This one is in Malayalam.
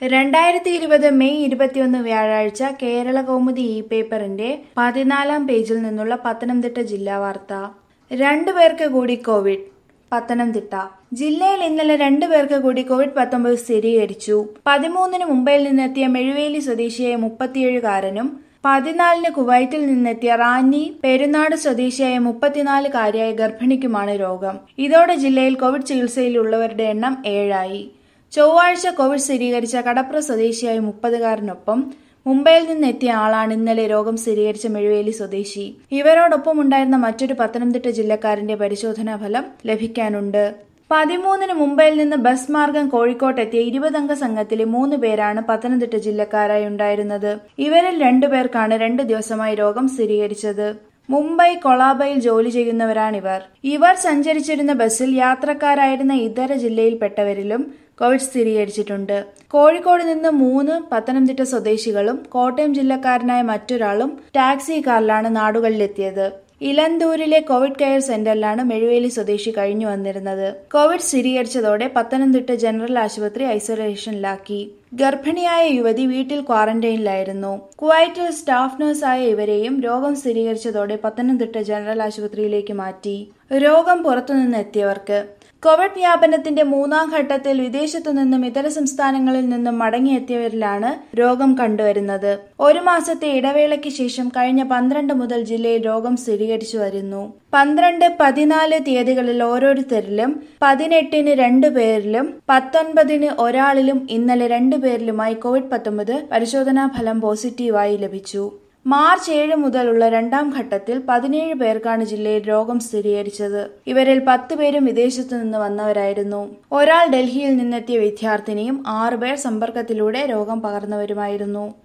രണ്ടായിരത്തി ഇരുപത് മെയ് ഇരുപത്തിയൊന്ന് വ്യാഴാഴ്ച കേരള കൗമുദി ഇ പേപ്പറിന്റെ പതിനാലാം പേജിൽ നിന്നുള്ള പത്തനംതിട്ട ജില്ലാ വാർത്ത രണ്ടുപേർക്ക് കൂടി കോവിഡ് പത്തനംതിട്ട ജില്ലയിൽ ഇന്നലെ രണ്ടു പേർക്ക് കൂടി കോവിഡ് പത്തൊമ്പത് സ്ഥിരീകരിച്ചു പതിമൂന്നിന് മുംബൈയിൽ നിന്നെത്തിയ മെഴുവേലി സ്വദേശിയായ മുപ്പത്തിയേഴുകാരനും പതിനാലിന് കുവൈറ്റിൽ നിന്നെത്തിയ റാന്നി പെരുന്നാട് സ്വദേശിയായ മുപ്പത്തിനാലുകാരിയായ ഗർഭിണിക്കുമാണ് രോഗം ഇതോടെ ജില്ലയിൽ കോവിഡ് ചികിത്സയിലുള്ളവരുടെ എണ്ണം ഏഴായി ചൊവ്വാഴ്ച കോവിഡ് സ്ഥിരീകരിച്ച കടപ്ര സ്വദേശിയായ മുപ്പതുകാരനൊപ്പം മുംബൈയിൽ നിന്നെത്തിയ ആളാണ് ഇന്നലെ രോഗം സ്ഥിരീകരിച്ച മെഴുവേലി സ്വദേശി ഇവരോടൊപ്പം ഉണ്ടായിരുന്ന മറ്റൊരു പത്തനംതിട്ട ജില്ലക്കാരന്റെ പരിശോധനാ ഫലം ലഭിക്കാനുണ്ട് പതിമൂന്നിന് മുംബൈയിൽ നിന്ന് ബസ് മാർഗം കോഴിക്കോട്ടെത്തിയ ഇരുപതംഗ സംഘത്തിലെ മൂന്ന് പേരാണ് പത്തനംതിട്ട ജില്ലക്കാരായി ഉണ്ടായിരുന്നത് ഇവരിൽ രണ്ടുപേർക്കാണ് രണ്ടു ദിവസമായി രോഗം സ്ഥിരീകരിച്ചത് മുംബൈ കൊളാബയിൽ ജോലി ചെയ്യുന്നവരാണിവർ ഇവർ സഞ്ചരിച്ചിരുന്ന ബസ്സിൽ യാത്രക്കാരായിരുന്ന ഇതര ജില്ലയിൽപ്പെട്ടവരിലും കോവിഡ് സ്ഥിരീകരിച്ചിട്ടുണ്ട് കോഴിക്കോട് നിന്ന് മൂന്ന് പത്തനംതിട്ട സ്വദേശികളും കോട്ടയം ജില്ലക്കാരനായ മറ്റൊരാളും ടാക്സി കാറിലാണ് നാടുകളിലെത്തിയത് ഇലന്തൂരിലെ കോവിഡ് കെയർ സെന്ററിലാണ് മെഴുവേലി സ്വദേശി കഴിഞ്ഞു വന്നിരുന്നത് കോവിഡ് സ്ഥിരീകരിച്ചതോടെ പത്തനംതിട്ട ജനറൽ ആശുപത്രി ഐസൊലേഷനിലാക്കി ഗർഭിണിയായ യുവതി വീട്ടിൽ ക്വാറന്റൈനിലായിരുന്നു കുവൈറ്റിൽ സ്റ്റാഫ് നഴ്സായ ഇവരെയും രോഗം സ്ഥിരീകരിച്ചതോടെ പത്തനംതിട്ട ജനറൽ ആശുപത്രിയിലേക്ക് മാറ്റി രോഗം പുറത്തുനിന്ന് എത്തിയവർക്ക് കോവിഡ് വ്യാപനത്തിന്റെ മൂന്നാം ഘട്ടത്തിൽ വിദേശത്തു നിന്നും ഇതര സംസ്ഥാനങ്ങളിൽ നിന്നും മടങ്ങിയെത്തിയവരിലാണ് രോഗം കണ്ടുവരുന്നത് ഒരു മാസത്തെ ഇടവേളയ്ക്ക് ശേഷം കഴിഞ്ഞ പന്ത്രണ്ട് മുതൽ ജില്ലയിൽ രോഗം സ്ഥിരീകരിച്ചു വരുന്നു പന്ത്രണ്ട് പതിനാല് തീയതികളിൽ ഓരോരുത്തരിലും പതിനെട്ടിന് രണ്ടു പേരിലും പത്തൊൻപതിന് ഒരാളിലും ഇന്നലെ രണ്ടു പേരിലുമായി കോവിഡ് പത്തൊമ്പത് പരിശോധനാ ഫലം പോസിറ്റീവായി ലഭിച്ചു മാർച്ച് ഏഴ് മുതലുള്ള രണ്ടാം ഘട്ടത്തിൽ പതിനേഴ് പേർക്കാണ് ജില്ലയിൽ രോഗം സ്ഥിരീകരിച്ചത് ഇവരിൽ പത്ത് പേരും വിദേശത്തു നിന്ന് വന്നവരായിരുന്നു ഒരാൾ ഡൽഹിയിൽ നിന്നെത്തിയ വിദ്യാർത്ഥിനിയും ആറുപേർ സമ്പർക്കത്തിലൂടെ രോഗം പകർന്നവരുമായിരുന്നു